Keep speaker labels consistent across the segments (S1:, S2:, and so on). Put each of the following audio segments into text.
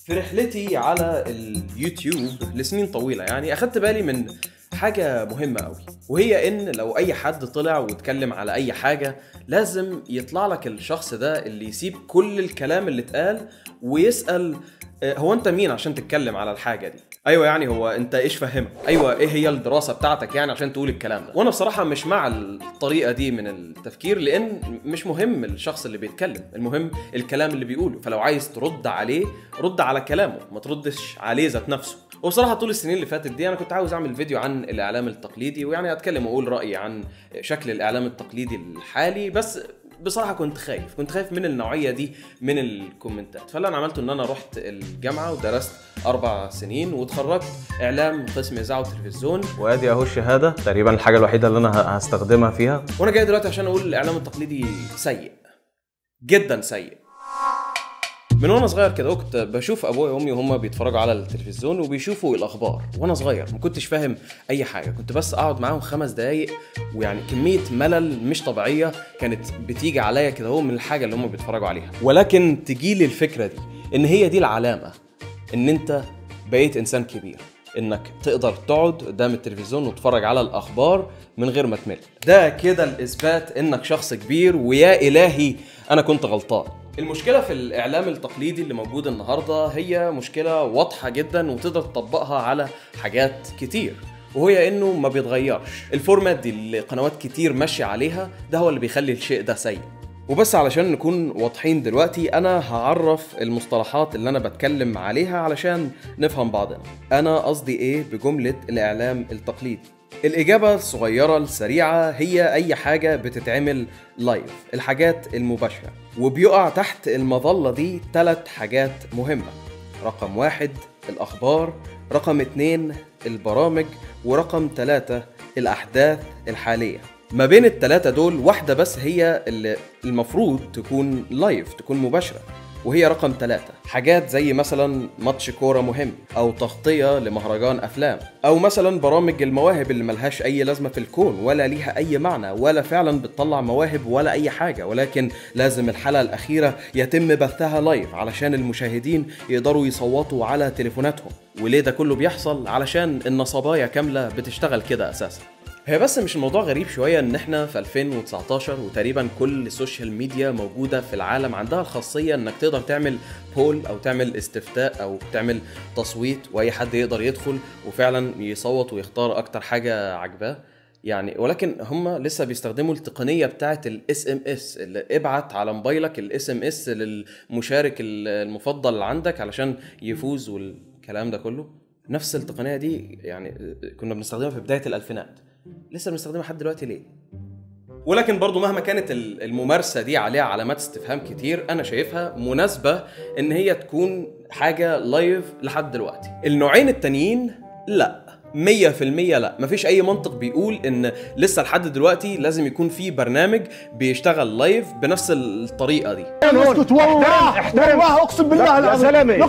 S1: في رحلتي على اليوتيوب لسنين طويلة يعني أخدت بالي من حاجة مهمة أوي وهي إن لو أي حد طلع واتكلم على أي حاجة لازم يطلع لك الشخص ده اللي يسيب كل الكلام اللي اتقال ويسأل آه، هو أنت مين عشان تتكلم على الحاجة دي؟ ايوه يعني هو انت ايش فهمك ايوه ايه هي الدراسه بتاعتك يعني عشان تقول الكلام ده وانا بصراحه مش مع الطريقه دي من التفكير لان مش مهم الشخص اللي بيتكلم المهم الكلام اللي بيقوله فلو عايز ترد عليه رد على كلامه ما تردش عليه ذات نفسه وبصراحه طول السنين اللي فاتت دي انا كنت عاوز اعمل فيديو عن الاعلام التقليدي ويعني اتكلم واقول رايي عن شكل الاعلام التقليدي الحالي بس بصراحه كنت خايف كنت خايف من النوعيه دي من الكومنتات فاللي انا عملته ان انا رحت الجامعه ودرست اربع سنين واتخرجت اعلام قسم اذاعه وتلفزيون
S2: وادي اهو الشهاده تقريبا الحاجه الوحيده اللي انا ه- هستخدمها فيها
S1: وانا جاي دلوقتي عشان اقول الاعلام التقليدي سيء جدا سيء من وانا صغير كده كنت بشوف ابويا وامي وهم بيتفرجوا على التلفزيون وبيشوفوا الاخبار وانا صغير ما كنتش فاهم اي حاجه كنت بس اقعد معاهم خمس دقايق ويعني كميه ملل مش طبيعيه كانت بتيجي عليا كده هو من الحاجه اللي هم بيتفرجوا عليها ولكن تجي لي الفكره دي ان هي دي العلامه ان انت بقيت انسان كبير انك تقدر تقعد قدام التلفزيون وتتفرج على الاخبار من غير ما تمل ده كده الاثبات انك شخص كبير ويا الهي انا كنت غلطان المشكله في الاعلام التقليدي اللي موجود النهارده هي مشكله واضحه جدا وتقدر تطبقها على حاجات كتير وهي انه ما بيتغيرش الفورمات دي اللي قنوات كتير ماشيه عليها ده هو اللي بيخلي الشيء ده سيء وبس علشان نكون واضحين دلوقتي انا هعرف المصطلحات اللي انا بتكلم عليها علشان نفهم بعضنا انا قصدي ايه بجملة الاعلام التقليدي الإجابة الصغيرة السريعة هي أي حاجة بتتعمل لايف الحاجات المباشرة وبيقع تحت المظلة دي ثلاث حاجات مهمة رقم واحد الأخبار رقم اتنين البرامج ورقم ثلاثة الأحداث الحالية ما بين التلاتة دول واحدة بس هي اللي المفروض تكون لايف تكون مباشرة وهي رقم ثلاثة حاجات زي مثلا ماتش كورة مهم أو تغطية لمهرجان أفلام أو مثلا برامج المواهب اللي ملهاش أي لازمة في الكون ولا ليها أي معنى ولا فعلا بتطلع مواهب ولا أي حاجة ولكن لازم الحلقة الأخيرة يتم بثها لايف علشان المشاهدين يقدروا يصوتوا على تليفوناتهم وليه ده كله بيحصل علشان النصبايا كاملة بتشتغل كده أساسا هي بس مش الموضوع غريب شوية ان احنا في 2019 وتقريبا كل السوشيال ميديا موجودة في العالم عندها الخاصية انك تقدر تعمل بول او تعمل استفتاء او تعمل تصويت واي حد يقدر يدخل وفعلا يصوت ويختار اكتر حاجة عجباه يعني ولكن هم لسه بيستخدموا التقنيه بتاعه الاس ام اس اللي ابعت على موبايلك الاس ام اس للمشارك المفضل اللي عندك علشان يفوز والكلام ده كله نفس التقنيه دي يعني كنا بنستخدمها في بدايه الالفينات لسه بنستخدمها لحد دلوقتي ليه ولكن برضو مهما كانت ال- الممارسة دي عليها علامات استفهام كتير أنا شايفها مناسبة إن هي تكون حاجة لايف لحد دلوقتي النوعين التانيين لا مية في المية لا مفيش أي منطق بيقول إن لسه لحد دلوقتي لازم يكون في برنامج بيشتغل لايف بنفس الطريقة دي
S3: اسكت والله والله اقسم بالله العظيم يا سلامي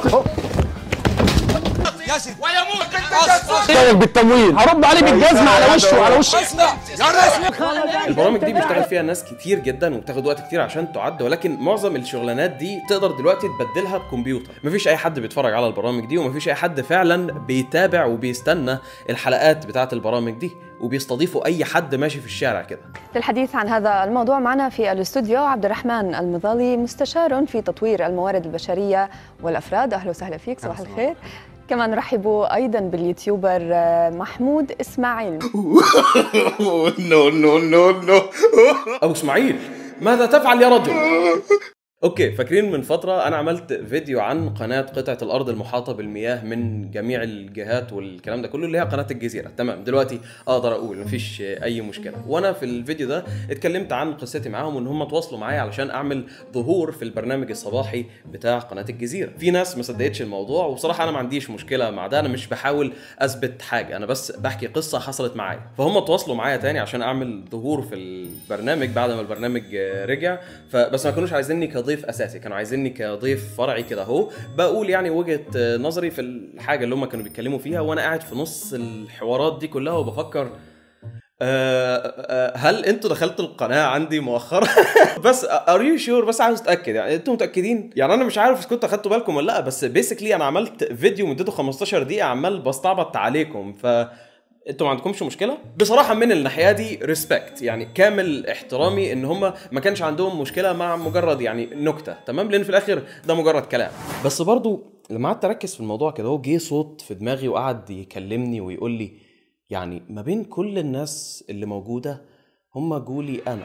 S4: ياسر ويموت
S3: رايك بالتمويل هرد عليه بالجزمه على وشه على وشه
S1: البرامج دي بيشتغل فيها ناس كتير جدا وبتاخد وقت كتير عشان تعد ولكن معظم الشغلانات دي تقدر دلوقتي تبدلها بكمبيوتر مفيش اي حد بيتفرج على البرامج دي ومفيش اي حد فعلا بيتابع وبيستنى الحلقات بتاعه البرامج دي وبيستضيفوا اي حد ماشي في الشارع كده
S5: للحديث عن هذا الموضوع معنا في الاستوديو عبد الرحمن المظالي مستشار في تطوير الموارد البشريه والافراد اهلا وسهلا فيك صباح الخير كمان نرحب ايضا باليوتيوبر آه، محمود اسماعيل
S6: نو نو نو نو
S1: ابو اسماعيل ماذا تفعل يا رجل اوكي فاكرين من فتره انا عملت فيديو عن قناه قطعه الارض المحاطه بالمياه من جميع الجهات والكلام ده كله اللي هي قناه الجزيره تمام دلوقتي اقدر اقول مفيش اي مشكله وانا في الفيديو ده اتكلمت عن قصتي معاهم وان هم تواصلوا معايا علشان اعمل ظهور في البرنامج الصباحي بتاع قناه الجزيره في ناس ما صدقتش الموضوع وبصراحه انا ما عنديش مشكله مع ده انا مش بحاول اثبت حاجه انا بس بحكي قصه حصلت معايا فهم تواصلوا معايا تاني عشان اعمل ظهور في البرنامج بعد ما البرنامج آه، رجع فبس ما كانوش عايزيني كضيف اساسي كانوا عايزيني كضيف فرعي كده اهو بقول يعني وجهه آه، نظري في الحاجه اللي هم كانوا بيتكلموا فيها وانا قاعد في نص الحوارات دي كلها وبفكر آه، هل انتوا دخلتوا القناه عندي مؤخرا بس ار يو شور بس عاوز اتاكد يعني انتوا متاكدين يعني انا مش عارف اذا كنتوا اخدتوا بالكم ولا لا بس بيسكلي انا عملت فيديو مدته 15 دقيقه عمال بستعبط عليكم ف انتوا ما عندكمش مشكله بصراحه من الناحيه دي ريسبكت يعني كامل احترامي ان هم ما كانش عندهم مشكله مع مجرد يعني نكته تمام لان في الاخر ده مجرد كلام بس برضو لما قعدت اركز في الموضوع كده هو جه صوت في دماغي وقعد يكلمني ويقول لي يعني ما بين كل الناس اللي موجوده هم جولي انا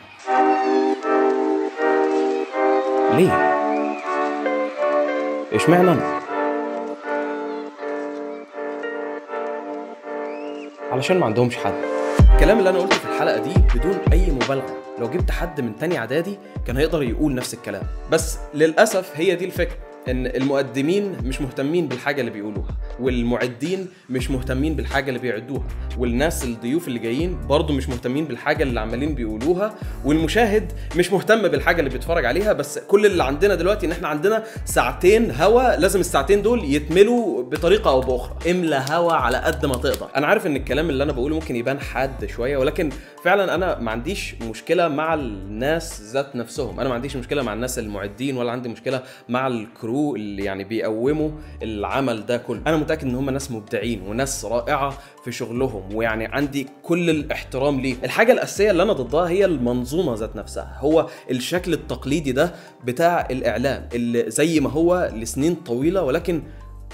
S1: ليه اشمعنى انا علشان ما عندهمش حد الكلام اللي انا قلته في الحلقه دي بدون اي مبالغه لو جبت حد من تاني اعدادي كان هيقدر يقول نفس الكلام بس للاسف هي دي الفكره ان المؤدمين مش مهتمين بالحاجه اللي بيقولوها والمعدين مش مهتمين بالحاجه اللي بيعدوها والناس الضيوف اللي جايين برضه مش مهتمين بالحاجه اللي عمالين بيقولوها والمشاهد مش مهتم بالحاجه اللي بيتفرج عليها بس كل اللي عندنا دلوقتي ان احنا عندنا ساعتين هوا لازم الساعتين دول يتملوا بطريقه او باخرى املى هوا على قد ما تقدر انا عارف ان الكلام اللي انا بقوله ممكن يبان حاد شويه ولكن فعلا انا ما عنديش مشكله مع الناس ذات نفسهم انا ما عنديش مشكله مع الناس المعدين ولا عندي مشكله مع الكرو اللي يعني بيقوموا العمل ده كله انا متاكد ان هم ناس مبدعين وناس رائعه في شغلهم ويعني عندي كل الاحترام ليه الحاجه الاساسيه اللي انا ضدها هي المنظومه ذات نفسها هو الشكل التقليدي ده بتاع الاعلام اللي زي ما هو لسنين طويله ولكن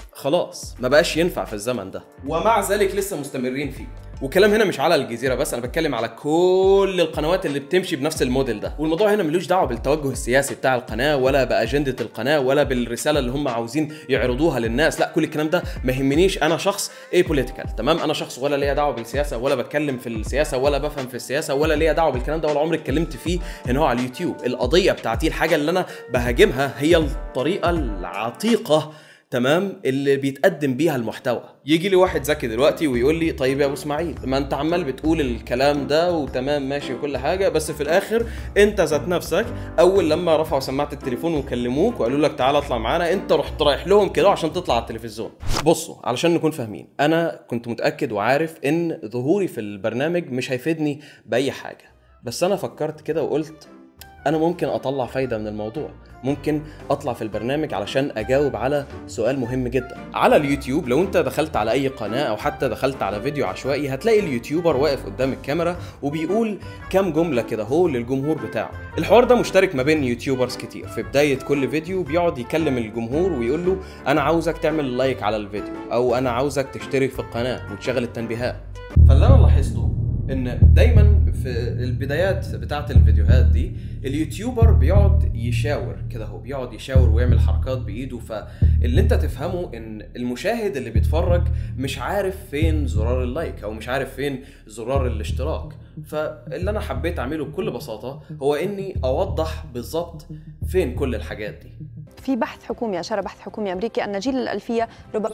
S1: خلاص ما بقاش ينفع في الزمن ده ومع ذلك لسه مستمرين فيه والكلام هنا مش على الجزيره بس انا بتكلم على كل القنوات اللي بتمشي بنفس الموديل ده والموضوع هنا ملوش دعوه بالتوجه السياسي بتاع القناه ولا باجنده القناه ولا بالرساله اللي هم عاوزين يعرضوها للناس لا كل الكلام ده ما يهمنيش انا شخص اي بوليتيكال تمام انا شخص ولا ليا دعوه بالسياسه ولا بتكلم في السياسه ولا بفهم في السياسه ولا ليا دعوه بالكلام ده ولا عمري اتكلمت فيه هنا هو على اليوتيوب القضيه بتاعتي الحاجه اللي انا بهاجمها هي الطريقه العتيقه تمام اللي بيتقدم بيها المحتوى يجي لي واحد ذكي دلوقتي ويقول لي طيب يا ابو اسماعيل ما انت عمال بتقول الكلام ده وتمام ماشي وكل حاجه بس في الاخر انت ذات نفسك اول لما رفعوا سماعه التليفون وكلموك وقالوا لك تعالى اطلع معانا انت رحت رايح لهم كده عشان تطلع على التلفزيون بصوا علشان نكون فاهمين انا كنت متاكد وعارف ان ظهوري في البرنامج مش هيفيدني باي حاجه بس انا فكرت كده وقلت انا ممكن اطلع فايده من الموضوع ممكن اطلع في البرنامج علشان اجاوب على سؤال مهم جدا على اليوتيوب لو انت دخلت على اي قناه او حتى دخلت على فيديو عشوائي هتلاقي اليوتيوبر واقف قدام الكاميرا وبيقول كام جمله كده هو للجمهور بتاعه الحوار ده مشترك ما بين يوتيوبرز كتير في بدايه كل فيديو بيقعد يكلم الجمهور ويقول له انا عاوزك تعمل لايك على الفيديو او انا عاوزك تشترك في القناه وتشغل التنبيهات فاللي انا لاحظته ان دايما في البدايات بتاعت الفيديوهات دي اليوتيوبر بيقعد يشاور كده هو بيقعد يشاور ويعمل حركات بايده فاللي انت تفهمه ان المشاهد اللي بيتفرج مش عارف فين زرار اللايك او مش عارف فين زرار الاشتراك فاللي انا حبيت اعمله بكل بساطه هو اني اوضح بالظبط فين كل الحاجات دي
S5: في بحث حكومي أشار بحث حكومي أمريكي أن جيل الألفية ربما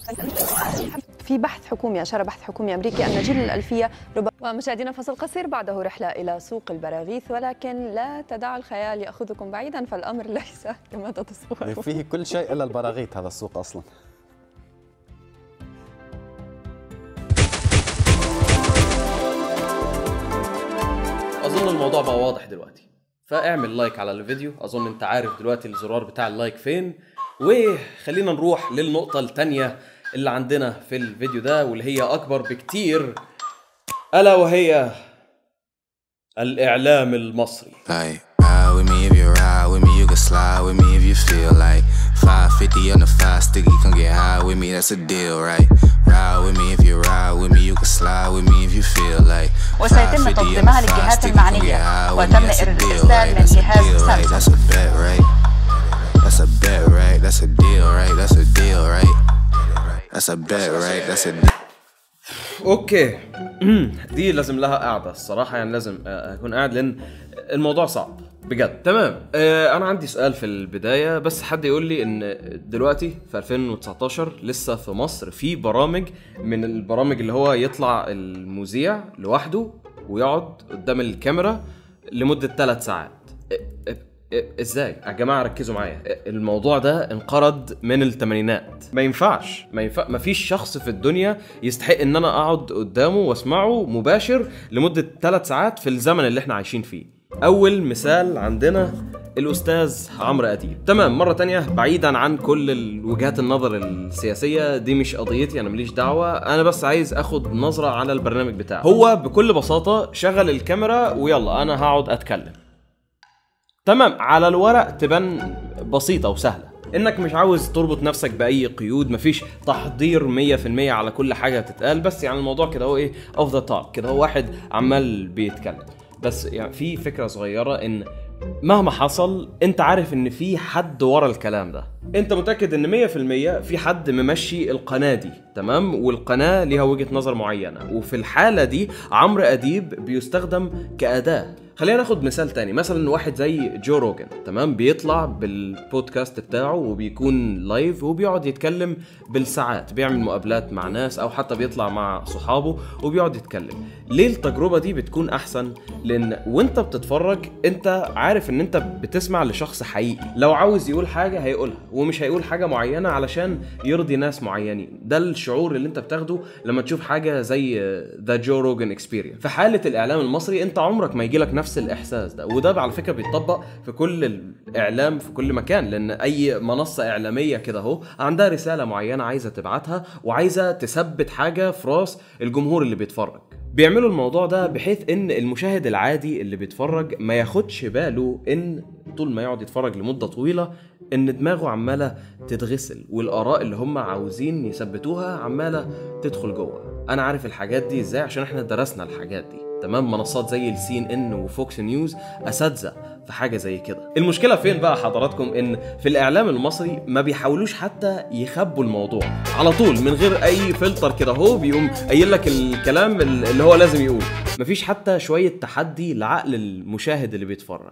S5: في بحث حكومي أشار بحث حكومي أمريكي أن جيل الألفية ربما ومشاهدينا فصل قصير بعده رحلة إلى سوق البراغيث ولكن لا تدعوا الخيال يأخذكم بعيدا فالأمر ليس كما تتصورون
S4: فيه كل شيء الا البراغيث هذا السوق اصلا
S1: اظن الموضوع بقى واضح دلوقتي فاعمل لايك على الفيديو اظن انت عارف دلوقتي الزرار بتاع اللايك فين وخلينا نروح للنقطة التانية اللي عندنا في الفيديو ده واللي هي اكبر بكتير الا وهي الاعلام المصري
S7: Like, ride with me if you ride with me, you can slide with me if you feel like 550 on the five sticky, come get high with me, that's a deal, right? Ride with me if you ride with me, you can slide with me if you feel like
S8: وسيتم
S7: 550 on the
S8: تقديمها
S7: five
S8: للجهات
S7: sticky, come get
S8: المعنية
S7: high with me,
S8: وتم
S7: that's a deal,
S8: الإرسال
S7: right?
S8: من
S7: That's a
S8: جهاز
S7: deal, right? That's
S8: سامسونج
S7: a bet, right? That's a bet, right? That's a deal, right? That's a deal, right? That's a bet, right? That's a deal.
S1: اوكي دي لازم لها قاعده الصراحه يعني لازم آه، اكون قاعد لان الموضوع صعب بجد تمام آه، انا عندي سؤال في البدايه بس حد يقول لي ان دلوقتي في 2019 لسه في مصر في برامج من البرامج اللي هو يطلع المذيع لوحده ويقعد قدام الكاميرا لمده ثلاث ساعات آه، آه، إيه، ازاي يا جماعه ركزوا معايا الموضوع ده انقرض من الثمانينات ما ينفعش ما ينفع ما فيش شخص في الدنيا يستحق ان انا اقعد قدامه واسمعه مباشر لمده ثلاث ساعات في الزمن اللي احنا عايشين فيه اول مثال عندنا الاستاذ عمرو اديب تمام مره تانية بعيدا عن كل ال- وجهات النظر السياسيه دي مش قضيتي انا ماليش دعوه انا بس عايز اخد نظره على البرنامج بتاعه هو بكل بساطه شغل الكاميرا ويلا انا هقعد اتكلم تمام على الورق تبان بسيطة وسهلة انك مش عاوز تربط نفسك باي قيود مفيش تحضير 100% على كل حاجة تتقال بس يعني الموضوع كده هو ايه اوف ذا توب كده هو واحد عمال بيتكلم بس يعني في فكرة صغيرة ان مهما حصل انت عارف ان في حد ورا الكلام ده انت متاكد ان 100% في حد ممشي القناه دي تمام والقناه ليها وجهه نظر معينه وفي الحاله دي عمرو اديب بيستخدم كاداه خلينا ناخد مثال تاني مثلا واحد زي جو روجن تمام بيطلع بالبودكاست بتاعه وبيكون لايف وبيقعد يتكلم بالساعات بيعمل مقابلات مع ناس او حتى بيطلع مع صحابه وبيقعد يتكلم ليه التجربه دي بتكون احسن لان وانت بتتفرج انت عارف ان انت بتسمع لشخص حقيقي لو عاوز يقول حاجه هيقولها ومش هيقول حاجه معينه علشان يرضي ناس معينين ده الشعور اللي انت بتاخده لما تشوف حاجه زي ذا جو روجن اكسبيرينس في حاله الاعلام المصري انت عمرك ما يجيلك نفس الاحساس ده وده على فكره بيتطبق في كل الاعلام في كل مكان لان اي منصه اعلاميه كده اهو عندها رساله معينه عايزه تبعتها وعايزه تثبت حاجه في راس الجمهور اللي بيتفرج بيعملوا الموضوع ده بحيث ان المشاهد العادي اللي بيتفرج ما ياخدش باله ان طول ما يقعد يتفرج لمده طويله ان دماغه عماله تتغسل والاراء اللي هم عاوزين يثبتوها عماله تدخل جوه انا عارف الحاجات دي ازاي عشان احنا درسنا الحاجات دي تمام منصات زي السي ان ان وفوكس نيوز اساتذه في حاجه زي كده المشكله فين بقى حضراتكم ان في الاعلام المصري ما بيحاولوش حتى يخبوا الموضوع على طول من غير اي فلتر كده هو بيقوم قايل لك الكلام اللي هو لازم يقول مفيش حتى شويه تحدي لعقل المشاهد اللي بيتفرج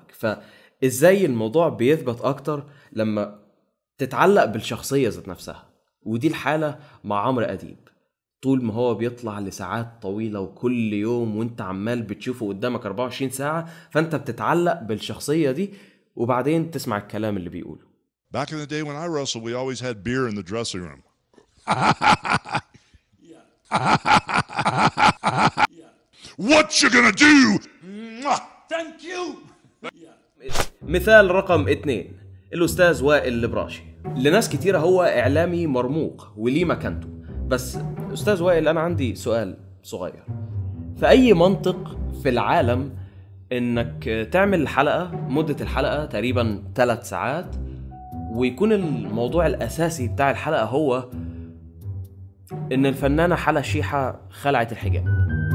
S1: فازاي الموضوع بيثبت اكتر لما تتعلق بالشخصيه ذات نفسها ودي الحاله مع عمرو اديب طول ما هو بيطلع لساعات طويله وكل يوم وانت عمال بتشوفه قدامك 24 ساعه فانت بتتعلق بالشخصيه دي وبعدين تسمع الكلام اللي bيقوله
S8: Back in the day when I wrestled, we always had beer in the dressing room. What you gonna do? Thank you.
S1: مثال رقم اتنين الأستاذ وائل البراشي لناس كتيرة هو إعلامي مرموق وليه مكانته بس أستاذ وائل أنا عندي سؤال صغير في أي منطق في العالم إنك تعمل حلقة مدة الحلقة تقريبا ثلاث ساعات ويكون الموضوع الأساسي بتاع الحلقة هو إن الفنانة حلا شيحة خلعت الحجاب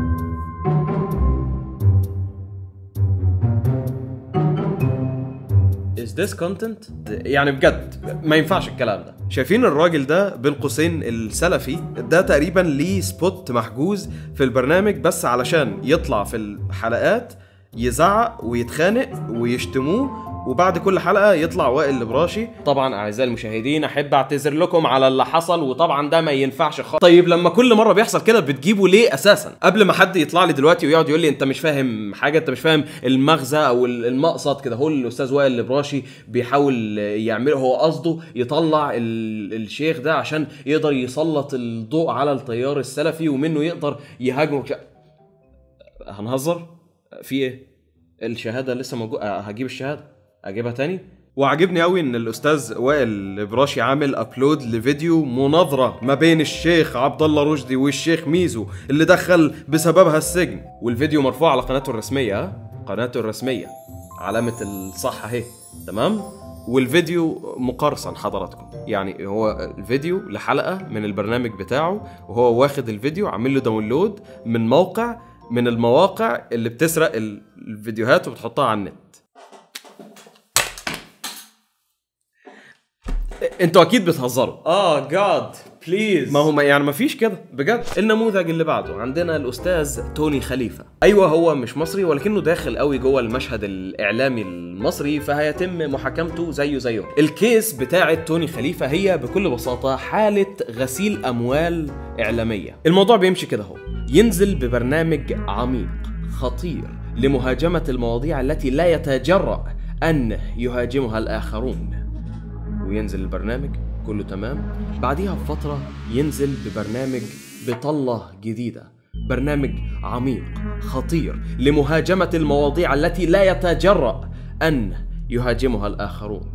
S1: Is this content؟ يعني بجد ما ينفعش الكلام ده شايفين الراجل ده بين قوسين السلفي ده تقريبا ليه سبوت محجوز في البرنامج بس علشان يطلع في الحلقات يزعق ويتخانق ويشتموه وبعد كل حلقه يطلع وائل البراشي طبعا اعزائي المشاهدين احب اعتذر لكم على اللي حصل وطبعا ده ما ينفعش خالص طيب لما كل مره بيحصل كده بتجيبه ليه اساسا قبل ما حد يطلع لي دلوقتي ويقعد يقول لي انت مش فاهم حاجه انت مش فاهم المغزى او المقصد كده هو الاستاذ وائل البراشي بيحاول يعمله هو قصده يطلع ال- الشيخ ده عشان يقدر يسلط الضوء على التيار السلفي ومنه يقدر يهاجمه هنهزر في ايه الشهاده لسه موجوده هجيب الشهاده اجيبها تاني وعجبني قوي ان الاستاذ وائل براشي عامل ابلود لفيديو مناظره ما بين الشيخ عبد الله رشدي والشيخ ميزو اللي دخل بسببها السجن والفيديو مرفوع على قناته الرسميه ها قناته الرسميه علامه الصح اهي تمام والفيديو مقرصن حضراتكم يعني هو الفيديو لحلقه من البرنامج بتاعه وهو واخد الفيديو عامل له داونلود من موقع من المواقع اللي بتسرق ال- الفيديوهات وبتحطها على النت انتوا اكيد بتهزروا اه جاد بليز ما هو ما يعني ما فيش كده بجد النموذج اللي بعده عندنا الاستاذ توني خليفه ايوه هو مش مصري ولكنه داخل قوي جوه المشهد الاعلامي المصري فهيتم محاكمته زيه زيهم الكيس بتاعه توني خليفه هي بكل بساطه حاله غسيل اموال اعلاميه الموضوع بيمشي كده اهو ينزل ببرنامج عميق خطير لمهاجمه المواضيع التي لا يتجرأ أن يهاجمها الآخرون وينزل البرنامج كله تمام بعديها بفترة ينزل ببرنامج بطلة جديدة برنامج عميق خطير لمهاجمة المواضيع التي لا يتجرأ أن يهاجمها الآخرون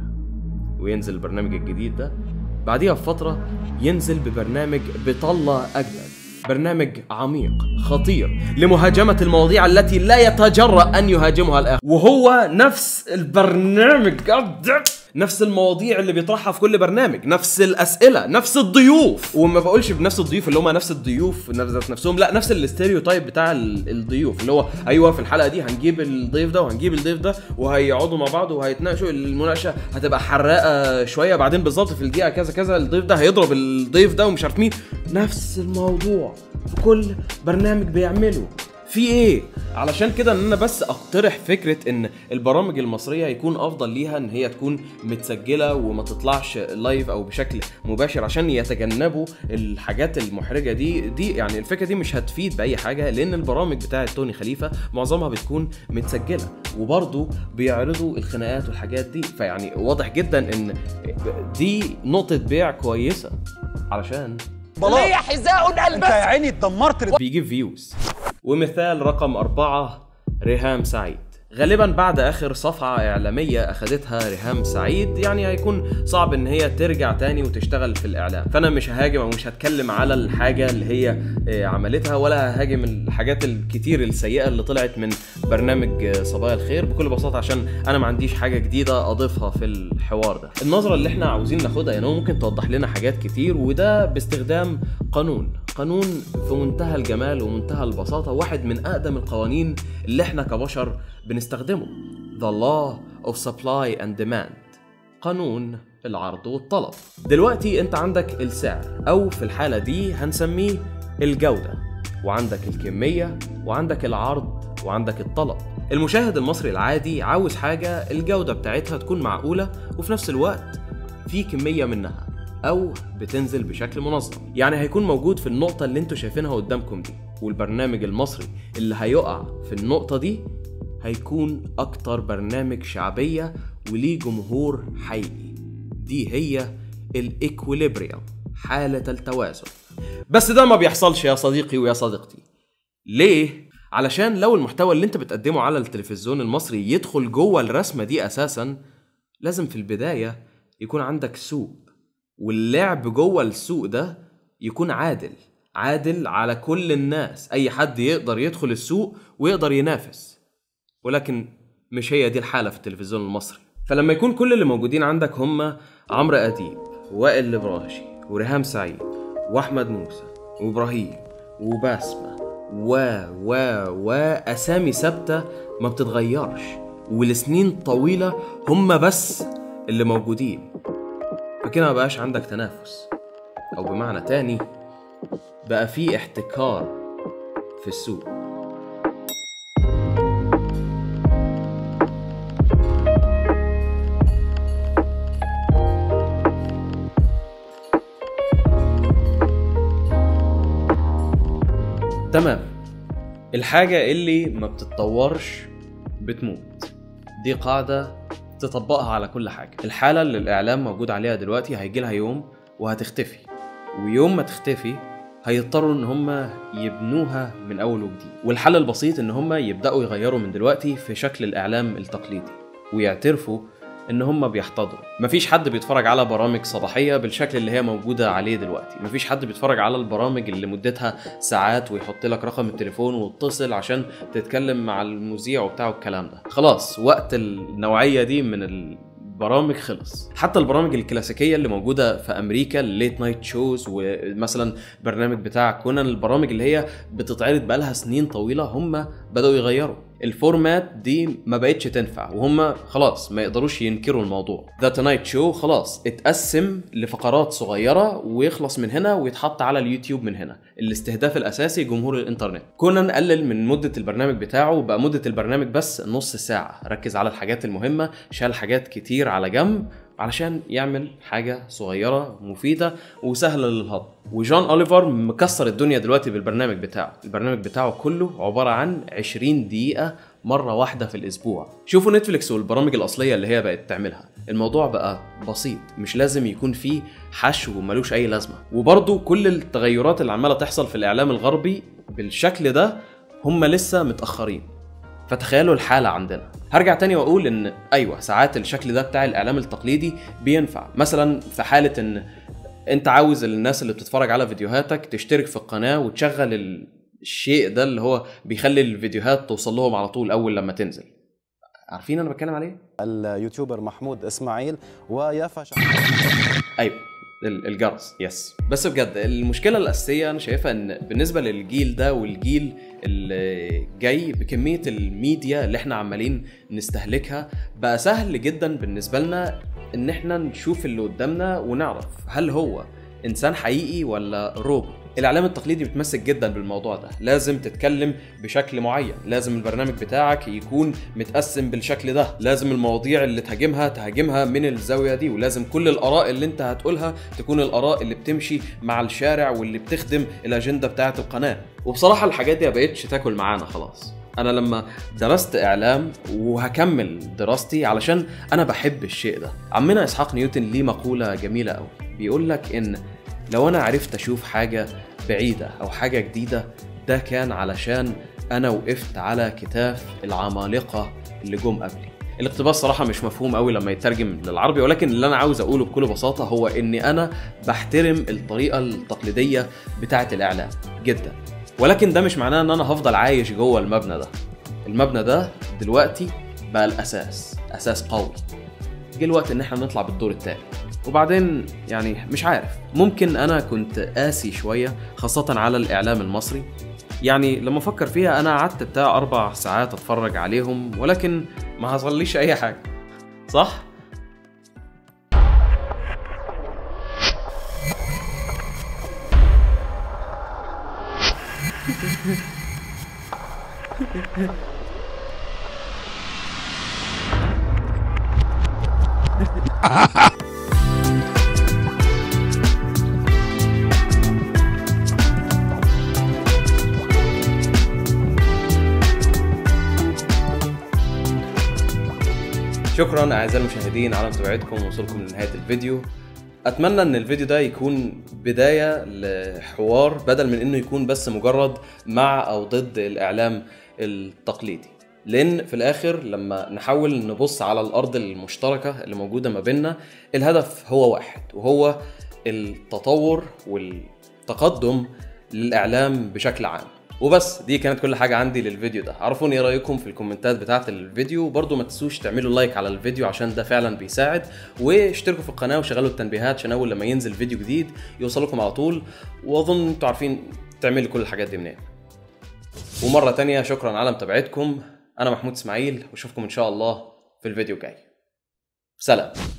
S1: وينزل البرنامج الجديد ده بعديها بفترة ينزل ببرنامج بطلة أجدد برنامج عميق خطير لمهاجمة المواضيع التي لا يتجرأ أن يهاجمها الآخر وهو نفس البرنامج God damn. نفس المواضيع اللي بيطرحها في كل برنامج نفس الأسئلة نفس الضيوف وما بقولش بنفس الضيوف اللي هم نفس الضيوف نفس نفسهم لا نفس الاستيريوتايب بتاع ال- الضيوف اللي هو ايوه في الحلقه دي هنجيب الضيف ده وهنجيب الضيف ده وهيقعدوا مع بعض وهيتناقشوا المناقشه هتبقى حراقه شويه بعدين بالظبط في الدقيقه كذا كذا الضيف ده هيضرب الضيف ده ومش عارف مين نفس الموضوع في كل برنامج بيعمله في ايه علشان كده ان انا بس اقترح فكره ان البرامج المصريه يكون افضل ليها ان هي تكون متسجله وما تطلعش لايف او بشكل مباشر عشان يتجنبوا الحاجات المحرجه دي دي يعني الفكره دي مش هتفيد باي حاجه لان البرامج بتاعه توني خليفه معظمها بتكون متسجله وبرضه بيعرضوا الخناقات والحاجات دي فيعني واضح جدا ان دي نقطه بيع كويسه علشان
S3: ليا حذاء
S9: انت يا عيني اتدمرت
S1: بيجيب فيوز ومثال رقم أربعة ريهام سعيد غالبا بعد اخر صفعة اعلامية اخدتها ريهام سعيد يعني هيكون صعب ان هي ترجع تاني وتشتغل في الاعلام فانا مش ههاجم او مش هتكلم على الحاجة اللي هي آه، عملتها ولا ههاجم الحاجات الكتير السيئة اللي طلعت من برنامج آه، صبايا الخير بكل بساطة عشان انا ما عنديش حاجة جديدة اضيفها في الحوار ده النظرة اللي احنا عاوزين ناخدها يعني هو ممكن توضح لنا حاجات كتير وده باستخدام قانون قانون في منتهى الجمال ومنتهى البساطة واحد من أقدم القوانين اللي احنا كبشر بنستخدمه The Law of Supply and Demand قانون العرض والطلب دلوقتي انت عندك السعر او في الحالة دي هنسميه الجودة وعندك الكمية وعندك العرض وعندك الطلب المشاهد المصري العادي عاوز حاجة الجودة بتاعتها تكون معقولة وفي نفس الوقت في كمية منها او بتنزل بشكل منظم يعني هيكون موجود في النقطة اللي انتوا شايفينها قدامكم دي والبرنامج المصري اللي هيقع في النقطة دي هيكون اكتر برنامج شعبية وليه جمهور حقيقي دي هي الايكوليبريم حالة التوازن بس ده ما بيحصلش يا صديقي ويا صديقتي ليه؟ علشان لو المحتوى اللي انت بتقدمه على التلفزيون المصري يدخل جوه الرسمة دي اساسا لازم في البداية يكون عندك سوق واللعب جوه السوق ده يكون عادل عادل على كل الناس اي حد يقدر يدخل السوق ويقدر ينافس ولكن مش هي دي الحالة في التلفزيون المصري فلما يكون كل اللي موجودين عندك هم عمرو أديب وائل البراشي وريهام سعيد وأحمد موسى وإبراهيم وباسمة و و و أسامي ثابتة ما بتتغيرش ولسنين طويلة هم بس اللي موجودين فكده ما بقاش عندك تنافس أو بمعنى تاني بقى في احتكار في السوق تمام الحاجة اللي ما بتتطورش بتموت دي قاعدة تطبقها على كل حاجة الحالة اللي الإعلام موجود عليها دلوقتي هيجي لها يوم وهتختفي ويوم ما تختفي هيضطروا ان هم يبنوها من اول وجديد والحل البسيط ان هم يبداوا يغيروا من دلوقتي في شكل الاعلام التقليدي ويعترفوا ان هم بيحتضروا مفيش حد بيتفرج على برامج صباحيه بالشكل اللي هي موجوده عليه دلوقتي مفيش حد بيتفرج على البرامج اللي مدتها ساعات ويحط لك رقم التليفون واتصل عشان تتكلم مع المذيع وبتاع والكلام ده خلاص وقت النوعيه دي من البرامج خلص حتى البرامج الكلاسيكيه اللي موجوده في امريكا الليت نايت شوز ومثلا برنامج بتاع كونان البرامج اللي هي بتتعرض بقالها سنين طويله هم بداوا يغيروا الفورمات دي ما بقتش تنفع وهم خلاص ما يقدروش ينكروا الموضوع ذا تونايت شو خلاص اتقسم لفقرات صغيره ويخلص من هنا ويتحط على اليوتيوب من هنا الاستهداف الاساسي جمهور الانترنت كونان قلل من مده البرنامج بتاعه بقى مده البرنامج بس نص ساعه ركز على الحاجات المهمه شال حاجات كتير على جنب علشان يعمل حاجة صغيرة مفيدة وسهلة للهضم وجون أوليفر مكسر الدنيا دلوقتي بالبرنامج بتاعه البرنامج بتاعه كله عبارة عن 20 دقيقة مرة واحدة في الأسبوع شوفوا نتفليكس والبرامج الأصلية اللي هي بقت تعملها الموضوع بقى بسيط مش لازم يكون فيه حشو وملوش أي لازمة وبرضو كل التغيرات اللي عمالة تحصل في الإعلام الغربي بالشكل ده هم لسه متأخرين فتخيلوا الحالة عندنا هرجع تاني واقول ان ايوه ساعات الشكل ده بتاع الاعلام التقليدي بينفع مثلا في حالة ان انت عاوز الناس اللي بتتفرج على فيديوهاتك تشترك في القناة وتشغل ال- الشيء ده اللي هو بيخلي الفيديوهات توصل لهم على طول اول لما تنزل عارفين انا بتكلم عليه
S4: اليوتيوبر محمود اسماعيل ويافا شح...
S1: ايوه ال- الجرس يس بس بجد المشكله الاساسيه انا شايفها ان بالنسبه للجيل ده والجيل اللي جاي بكميه الميديا اللي احنا عمالين نستهلكها بقى سهل جدا بالنسبه لنا ان احنا نشوف اللي قدامنا ونعرف هل هو انسان حقيقي ولا روبوت الاعلام التقليدي بيتمسك جدا بالموضوع ده لازم تتكلم بشكل معين لازم البرنامج بتاعك يكون متقسم بالشكل ده لازم المواضيع اللي تهاجمها تهاجمها من الزاويه دي ولازم كل الاراء اللي انت هتقولها تكون الاراء اللي بتمشي مع الشارع واللي بتخدم الاجنده بتاعه القناه وبصراحه الحاجات دي ما بقتش تاكل معانا خلاص انا لما درست اعلام وهكمل دراستي علشان انا بحب الشيء ده عمنا اسحاق نيوتن ليه مقوله جميله قوي بيقول لك ان لو انا عرفت اشوف حاجه بعيده او حاجه جديده ده كان علشان انا وقفت على كتاف العمالقه اللي جم قبلي الاقتباس صراحة مش مفهوم قوي لما يترجم للعربي ولكن اللي أنا عاوز أقوله بكل بساطة هو إني أنا بحترم الطريقة التقليدية بتاعة الإعلام جدا ولكن ده مش معناه إن أنا هفضل عايش جوه المبنى ده المبنى ده دلوقتي بقى الأساس أساس قوي جه الوقت إن إحنا نطلع بالدور التاني وبعدين يعني مش عارف ممكن انا كنت قاسي شويه خاصه على الاعلام المصري يعني لما افكر فيها انا قعدت بتاع اربع ساعات اتفرج عليهم ولكن ما حصليش اي حاجه صح شكرا اعزائي المشاهدين على متابعتكم ووصولكم لنهايه الفيديو اتمنى ان الفيديو ده يكون بدايه لحوار بدل من انه يكون بس مجرد مع او ضد الاعلام التقليدي لان في الاخر لما نحاول نبص على الارض المشتركه اللي موجوده ما بيننا الهدف هو واحد وهو التطور والتقدم للاعلام بشكل عام وبس دي كانت كل حاجه عندي للفيديو ده عرفوني ايه رايكم في الكومنتات بتاعه الفيديو وبرضه ما تنسوش تعملوا لايك على الفيديو عشان ده فعلا بيساعد واشتركوا في القناه وشغلوا التنبيهات عشان اول لما ينزل فيديو جديد يوصلكم على طول واظن انتوا عارفين تعملوا كل الحاجات دي منين ومره تانية شكرا على متابعتكم انا محمود اسماعيل واشوفكم ان شاء الله في الفيديو الجاي سلام